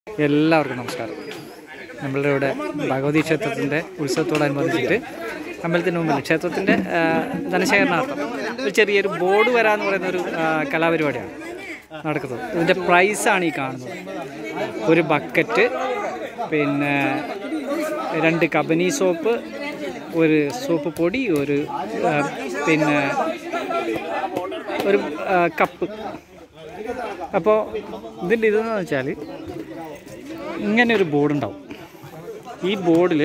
എല്ലാവർക്കും നമസ്കാരം നമ്മളുടെ ഇവിടെ ഭഗവതി ക്ഷേത്രത്തിൻ്റെ ഉത്സവത്തോടനുബന്ധിച്ചിട്ട് അമ്പലത്തിന് മുമ്പിൽ ക്ഷേത്രത്തിൻ്റെ ആ, ധനശേഖരണാർത്ഥം ഒരു ചെറിയൊരു ബോർഡ് വരാന്ന് പറയുന്ന ഒരു ആ, കലാപരിപാടിയാണ് നടക്കുന്നത് ഇതിൻ്റെ പ്രൈസാണ് ഈ കാണുന്നത് ഒരു ബക്കറ്റ് പിന്നെ രണ്ട് കബനി സോപ്പ് ഒരു സോപ്പ് പൊടി ഒരു ആ, പിന്നെ ഒരു ആ, കപ്പ് അപ്പോൾ ഇതിൻ്റെ ഇതെന്ന് വെച്ചാൽ ഇങ്ങനെ ഒരു ബോർഡ് ഉണ്ടാവും ഈ ബോർഡിൽ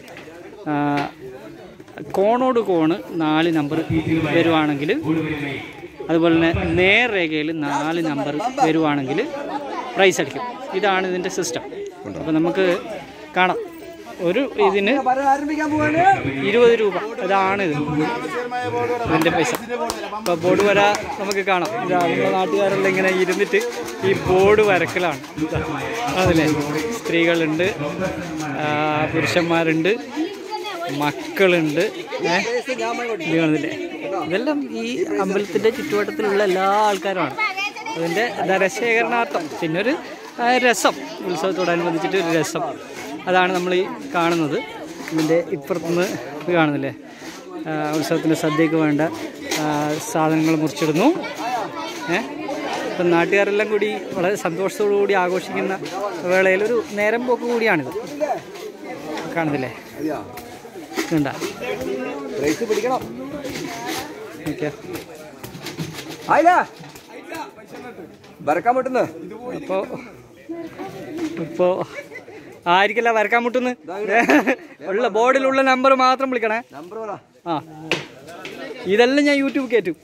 കോണോട് കോണ് നാല് നമ്പർ വരുവാണെങ്കിൽ അതുപോലെ തന്നെ നേർരേഖയിൽ നാല് നമ്പർ വരുവാണെങ്കിൽ പ്രൈസ് അടിക്കും ഇതാണ് ഇതിൻ്റെ സിസ്റ്റം അപ്പോൾ നമുക്ക് കാണാം ഒരു ഇതിന് ഇരുപത് രൂപ അതാണ് ഇത് ഇതിൻ്റെ പൈസ അപ്പോൾ ബോർഡ് വര നമുക്ക് കാണാം ഇതാ നമ്മുടെ നാട്ടുകാരെല്ലാം ഇങ്ങനെ ഇരുന്നിട്ട് ഈ ബോർഡ് വരക്കലാണ് അതല്ലേ സ്ത്രീകളുണ്ട് ആ, പുരുഷന്മാരുണ്ട് മക്കളുണ്ട് ഏ? ഇത് കാണുന്നില്ലേ ഇതെല്ലാം ഈ അമ്പലത്തിൻ്റെ ചുറ്റുവട്ടത്തിലുള്ള എല്ലാ ആൾക്കാരുമാണ് അതിൻ്റെ ധനശേഖരണാർത്ഥം പിന്നെ ഒരു ആ, രസം ഉത്സവത്തോടനുബന്ധിച്ചിട്ട് ഒരു രസം അതാണ് നമ്മൾ ഈ കാണുന്നത് ഇതിൻ്റെ ഇപ്പുറത്തുനിന്ന് ഇത് കാണുന്നില്ലേ ആ, ഉത്സവത്തിൻ്റെ സദ്യക്ക് വേണ്ട ആ, സാധനങ്ങൾ മുറിച്ചിടുന്നു ഏ ഇപ്പം നാട്ടുകാരെല്ലാം കൂടി വളരെ സന്തോഷത്തോടു കൂടി ആഘോഷിക്കുന്ന വേളയിൽ ഒരു നേരം പോക്ക് കൂടിയാണിത് കാണുന്നില്ലേ ഇതുണ്ടാ പിടിക്കണം ഓക്കെ ആയില്ല വരക്കാൻ പറ്റുന്ന അപ്പോൾ ഇപ്പോൾ ആയിരിക്കില്ല വരക്കാൻ മുട്ടുന്ന് ഉള്ള ബോർഡിലുള്ള നമ്പർ മാത്രം വിളിക്കണേ നമ്പർ പറ ആ ഇതെല്ലാം ഞാൻ യൂട്യൂബ് കയറ്റും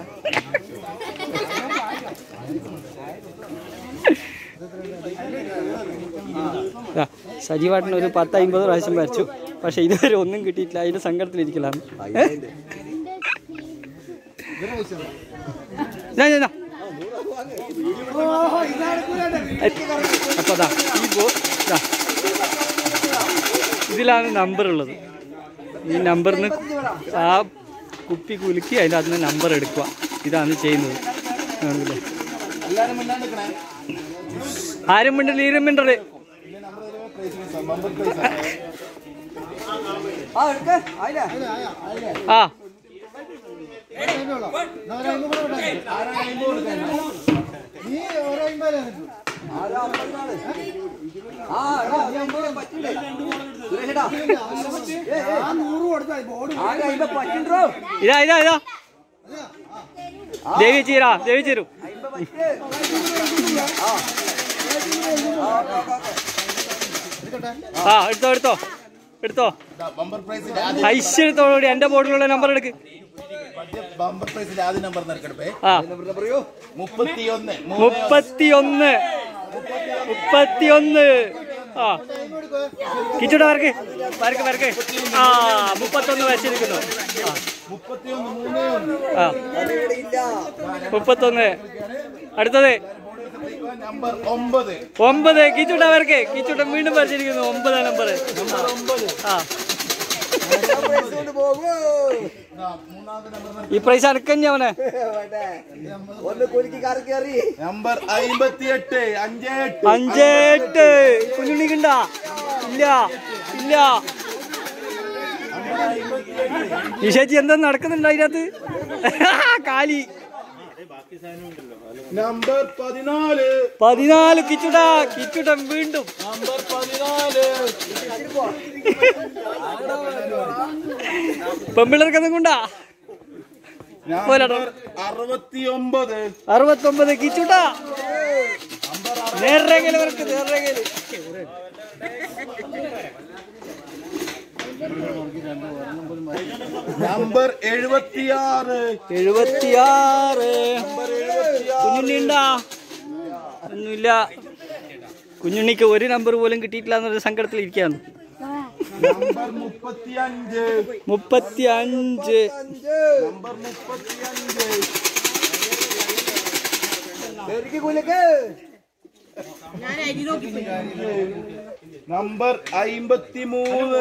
ആ, സജീവാട്ടൻ ഒരു പത്ത് അമ്പത് പ്രാവശ്യം വരച്ചു പക്ഷെ ഇതുവരെ ഒന്നും കിട്ടിയിട്ടില്ല അതിന്റെ സങ്കടത്തിലിരിക്കലാണ് ഞാൻ ഞാൻ അപ്പൊ അതാ ഈ ബോ ദാ. ഇതിലാണ് നമ്പർ ഉള്ളത് ഈ നമ്പറിന് ആ കുപ്പി കുലുക്കി അതിൻ്റെ അകത്ത് നിന്ന് നമ്പർ എടുക്കുക ഇതാണ് ചെയ്യുന്നത് ആണല്ലേ ആരും മിണ്ടല് ഈരും മിണ്ടല് ആ എടുക്ക ആയില്ല ആ ആരാ അമ്പതിനാള്? ആ എടാ, നീ അമ്പത് പറ്റില്ലേ? സുരേഷേട്ടാ. ഏ, ഏ. ആകെ അയിമ്പ പറ്റുണ്ടോ? ഇതാ ഇതാ ഇതാ ദേവി ചീരാ ദേവി ചേരും അയിമ്പ പറ്റ്. ആ. ആ, ഓക്കേ, ഓക്കേ, ഓക്കേ. ആ എടുത്തോ എടുത്തോ എടുത്തോ ബമ്പർ പ്രൈസിന്റെ ആദ്യ ഐശ്വര്യത്തോടുകൂടി എൻ്റെ ബോർഡിലുള്ള നമ്പർ എടുക്ക് ബമ്പർ പ്രൈസിന്റെ ആദ്യ നമ്പർ നിനക്കെടുപ്പേ ആ നമ്പർ പറയൂ മുപ്പത്തിയൊന്ന് മുപ്പത്തിയൊന്ന് മുപ്പത്തിയൊന്ന് ആ കിച്ചൂടെ വരക്ക് വരക്ക് വരക്ക് ആ മുപ്പത്തൊന്ന് വരച്ചിരിക്കുന്നു ആ മുപ്പത്തിയൊന്ന് മൂന്നേ ഒന്ന് ആ അതിവിടെ ഇല്ല മുപ്പത്തൊന്ന് അടുത്തത് നമ്പർ ഒമ്പത് ഒമ്പത് കിച്ചൂട്ട വരക്ക് കിച്ചൂട്ട വീണ്ടും വരച്ചിരിക്കുന്നു ഒമ്പതാം നമ്പർ ആ പൈസ കൊണ്ട് പോകൂ ഇതാ, മൂന്നാമത്തെ നമ്പർ ഈ പ്രൈസ് അനക്കഞ്ഞ അവനെ വേണ്ടേ? ഒന്ന് കുലുക്കി കാറി കയറി നമ്പർ അമ്പത്തിയെട്ട് അഞ്ചേ എട്ട് അഞ്ചേട്ട് കുഞ്ഞുണ്ണിക്കണ്ട ഇല്ല ഇല്ല ഈ ചേച്ചി എന്താ നടക്കുന്നുണ്ട് അതിനകത്ത് കാലി നമ്പർ പതിനാല് പതിനാല് കിച്ചുട കിച്ചുടൻ വീണ്ടും നമ്പർ പതിനാല് പെമ്പിള്ളേർക്കൊന്നും കൊണ്ടാ നമ്പർ അറുപത്തിയൊമ്പത് അറുപത്തൊമ്പത് കിച്ചുട്ട നേർരേഖയിൽ വരക്ക് നേർരേഖയിൽ നമ്പർ എഴുപത്തിയാറ് എഴുപത്തിയാറ് കുഞ്ഞുണ്ണിണ്ടാ ഒന്നുമില്ല കുഞ്ഞുണ്ണിക്ക് ഒരു നമ്പർ പോലും കിട്ടിയിട്ടില്ല എന്നൊരു സങ്കടത്തിൽ ഇരിക്കുകയാണ് നമ്പർ മുപ്പത്തിയഞ്ച് മുപ്പത്തി അഞ്ച് നമ്പർ മുപ്പത്തിയഞ്ച് കയറിക്ക് കുലുക്ക് നമ്പർ അയിമ്പത്തിമൂന്ന്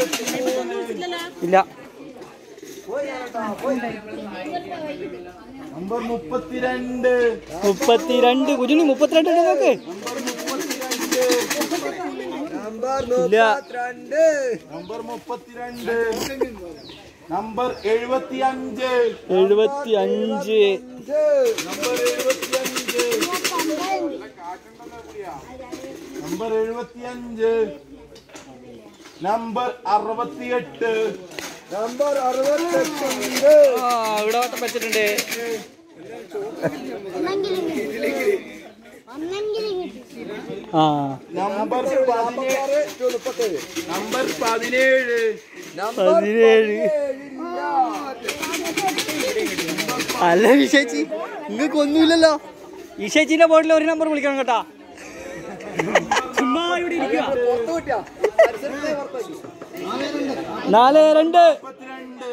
ഇല്ല നമ്പർ മുപ്പത്തിരണ്ട് മുപ്പത്തിരണ്ട് കുഞ്ഞുണ്ണി മുപ്പത്തിരണ്ട് ഉണ്ട് നോക്ക് നമ്പർ ഇല്ല. മുപ്പത്തിരണ്ട് നമ്പർ മുപ്പത്തിരണ്ട് നമ്പർ എഴുപത്തി അഞ്ച് എഴുപത്തി അഞ്ച് അഞ്ച്. നമ്പർ എഴുപത്തി അഞ്ച് നമ്പർ എഴുപത്തി അഞ്ച് നമ്പർ അറുപത്തിയെട്ട് നമ്പർ അറുപത്തെട്ടുണ്ട് ആ ഇവിടെ വട്ടം വെച്ചിട്ടുണ്ട് ആ നമ്പർ പതിനേഴ് ആറ് ടു മുപ്പത്തേഴ് നമ്പർ പതിനേഴ് നമ്പർ പതിനേഴ് ഇല്ല. അല്ല വിശേച്ചി നിങ്ങൾക്ക് ഒന്നുമില്ലല്ലോ ഈശേച്ചിന്റെ ബോർഡിൽ ഒരു നമ്പർ വിളിക്കണം കേട്ടാ ചുമ്മാ ഇവിടെ ഇരിക്കുക പുറത്ത് കിട്ടിയാ പരിസരത്തെ പുറത്താക്കി നാല് രണ്ട് മുപ്പത്തിരണ്ട്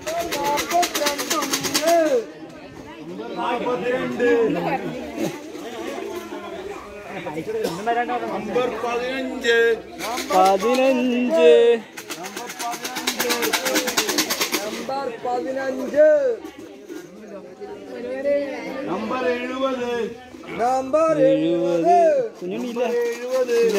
നാപ്പത്തിരണ്ട് നാൽപ്പത്തിരണ്ട് നമ്പർ പതിനഞ്ച് പതിനഞ്ച് നമ്പർ പതിനഞ്ച് നമ്പർ എഴുപത് നമ്പർ എഴുപത് കുഞ്ഞുണ്ണിയില്ല എഴുപത് ഇല്ല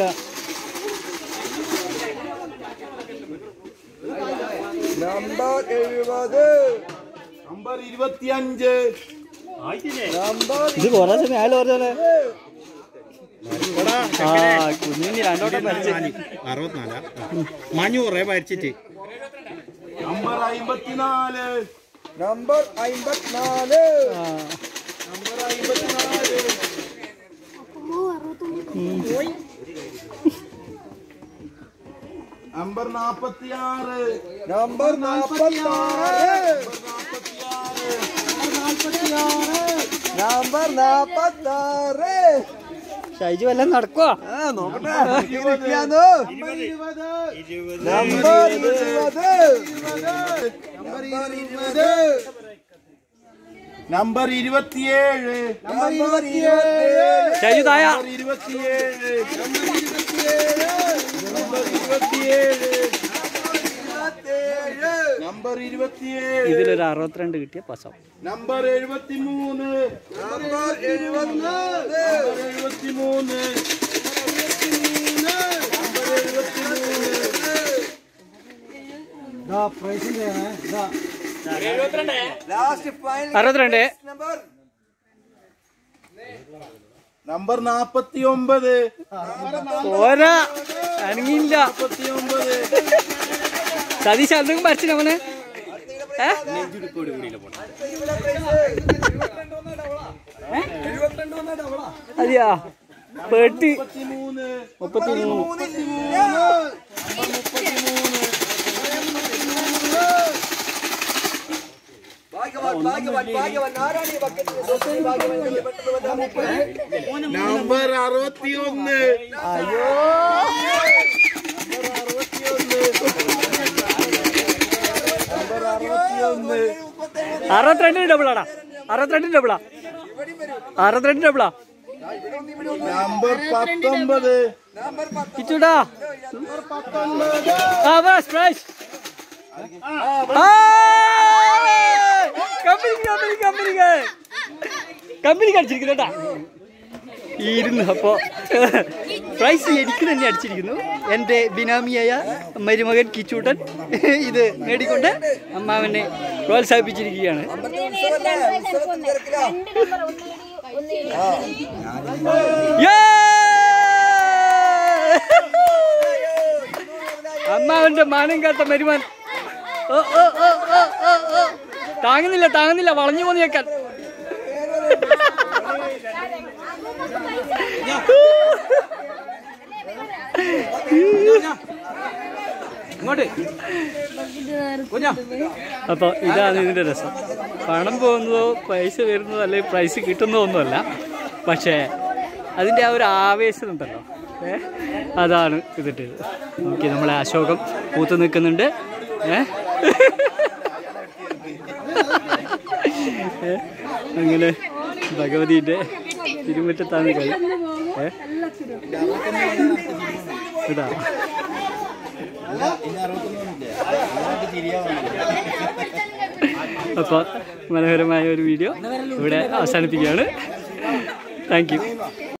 നമ്പർ എഴുപത് നമ്പർ ഇരുപത്തിയഞ്ച് നമ്പർ ഇത് കൊറേ സമയം ആയാലും പറഞ്ഞാലേ ആ കുഞ്ഞുണ്ണി രണ്ടോട്ടം മരിച്ചു അറുപത്തിനാലാ മഞ്ഞൂറ് ഭരിച്ചിട്ട് നമ്പർ അമ്പത്തിനാല് നമ്പർ അമ്പത്തിനാല് ആ നമ്പർ അമ്പത്തിനാല് നമ്പർ നാപ്പത്തിയാറ് നമ്പർ നാപ്പത്താറ് നമ്പർ നാപ്പത്താറ് ഷൈജു വല്ലതും നടക്കുവാ ആ നോക്കട്ടെ ഇരിക്കാന്ന്. നമ്പർ ഇരുപത് നമ്പർ ഇരുപത് നമ്പർ ഇരുപത്തിയേഴ് നമ്പർ ഇരുപത്തിയേഴ് ഷൈജു തായ നമ്പർ ഇരുപത്തിയേഴ് നമ്പർ ഇരുപത്തിയേഴ് നമ്പർ ഇരുപത്തിയേഴ് ഇതിലൊരു അറുപത്തിരണ്ട് കിട്ടിയ പാസ്സാവും നമ്പർ എഴുപത്തിമൂന്ന് നമ്പർ എഴുപത്തിനാല് നമ്പർ എഴുപത്തിമൂന്ന് നമ്പർ എഴുപത്തിമൂന്ന് ലാസ്റ്റ് ഫൈനൽ അറുപത്തിരണ്ട് നമ്പർ നമ്പർ നാപ്പത്തി ഒമ്പത് പോരാ അനങ്ങിയില്ല നാപ്പത്തി ഒമ്പത് സതീഷ് എന്തെങ്കിലും മരിച്ചു അവന് ഏ അതെയാ പെട്ടി മുപ്പത്തിമൂന്ന് മുപ്പത്തി മൂന്ന് ഭാഗ്യവാൻ ഭാഗ്യവാൻ ഭാഗ്യവാൻ ആരാണ് ഈ ബക്കറ്റിൽ സ്വന്തം ഭാഗ്യവാൻ പെട്ടെന്ന് വരാൻ നമ്പർ അറുപത്തി ഒന്ന് അയ്യോ നമ്പർ അറുപത്തി ഒന്ന് അറുപത്തിരണ്ടിന് ഡബിളാടാ അറുപത്തിരണ്ടിന് ഡബിളാ അറുപത്തിരണ്ടിന് ഡബിളാ നമ്പർ പത്തൊമ്പത് നമ്പർ പത്ത് ഇച്ചൂടാ ആ ബസ് ഫ്രഷ് കമ്പനി കമ്പനി കമ്പനിക്ക് കമ്പനിക്ക് അടിച്ചിരിക്കുന്നു കേട്ടാ ഇരുന്നു അപ്പോ പ്രൈസ് എനിക്ക് തന്നെ അടിച്ചിരിക്കുന്നു എൻ്റെ ബിനാമിയായ മരുമകൻ കിച്ചൂട്ടൻ ഇത് നേടിക്കൊണ്ട് അമ്മാവനെ പ്രോത്സാഹിപ്പിച്ചിരിക്കുകയാണ് ഉത്സവത്തിൽ തിരക്കിലാ അമ്മാവന്റെ മാനം കാത്ത മരുമാൻ ഓ ഓ ഓ ഓ ഓ ഓ താങ്ങുന്നില്ല താങ്ങുന്നില്ല വളഞ്ഞു പോന്നിയേക്കാൻ അപ്പോൾ ഇതാണ് ഇതിൻ്റെ രസം പണം പോകുന്നതോ പൈസ വരുന്നതോ അല്ലെങ്കിൽ പ്രൈസ് കിട്ടുന്നതോ ഒന്നുമല്ല പക്ഷേ അതിൻ്റെ ആ ഒരു ആവേശം ഉണ്ടല്ലോ ഏ അതാണ് ഇതിൻ്റെ ഇത് നോക്കി നമ്മളെ അശോകം പൂത്ത് നിൽക്കുന്നുണ്ട് ഏ ഏ? അങ്ങനെ ഭഗവതിൻ്റെ തിരുമുറ്റത്താണ് കളി ഏ ഇതാ ഇനി അറുപത്തൊന്നും തിരിയാവുന്നില്ല അപ്പോൾ മനോഹരമായ ഒരു വീഡിയോ ഇവിടെ അവസാനിപ്പിക്കുകയാണ് താങ്ക് യു